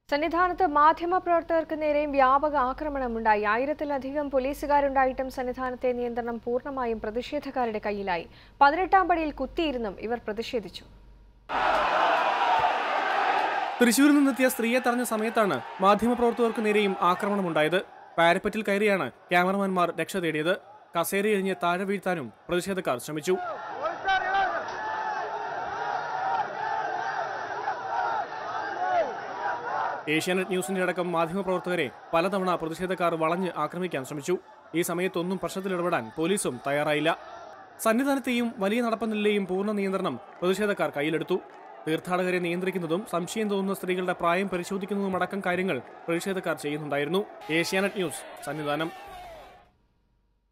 സന്നിധാനത്ത് മാധ്യമപ്രവർത്തകർക്ക് നേരെയും വ്യാപക ആക്രമണമുണ്ടായി ആയിരത്തിലധികം പോലീസുകാരുണ്ടായിട്ടും സന്നിധാനത്തെ നിയന്ത്രണം പൂർണ്ണമായും പ്രതിഷേധക്കാരുടെ കയ്യിലായി പതിനെട്ടാം പടിയിൽ കുത്തിയിരുന്നും ഇവർ പ്രതിഷേധിച്ചു തൃശൂരിൽ നിന്നെത്തിയ സ്ത്രീയെ തടഞ്ഞ സമയത്താണ് മാധ്യമപ്രവർത്തകർക്ക് നേരെയും ആക്രമണമുണ്ടായത് പാരപ്പറ്റിൽ കയറിയാണ് ക്യാമറമാൻമാർ രക്ഷ തേടിയത് കസേരയെഴിഞ്ഞ് താഴെ വീഴ്ത്താനും പ്രതിഷേധക്കാർ ശ്രമിച്ചു ഏഷ്യാനെറ്റ് ന്യൂസിന്റെ അടക്കം മാധ്യമപ്രവർത്തകരെ പലതവണ പ്രതിഷേധക്കാർ വളഞ്ഞ് ആക്രമിക്കാൻ ശ്രമിച്ചു ഈ സമയത്തൊന്നും പ്രശ്നത്തിലിടപെടാൻ പോലീസും തയ്യാറായില്ല സന്നിധാനത്തെയും വലിയ നടപ്പന്തലിലെയും പൂർണ്ണ നിയന്ത്രണം പ്രതിഷേധക്കാർ കയ്യിലെടുത്തു തീർത്ഥാടകരെ നിയന്ത്രിക്കുന്നതും സംശയം തോന്നുന്ന സ്ത്രീകളുടെ പ്രായം പരിശോധിക്കുന്നതുമടക്കം കാര്യങ്ങൾ പ്രതിഷേധക്കാർ ചെയ്യുന്നുണ്ടായിരുന്നു ഏഷ്യാനെറ്റ് ന്യൂസ് സന്നിധാനം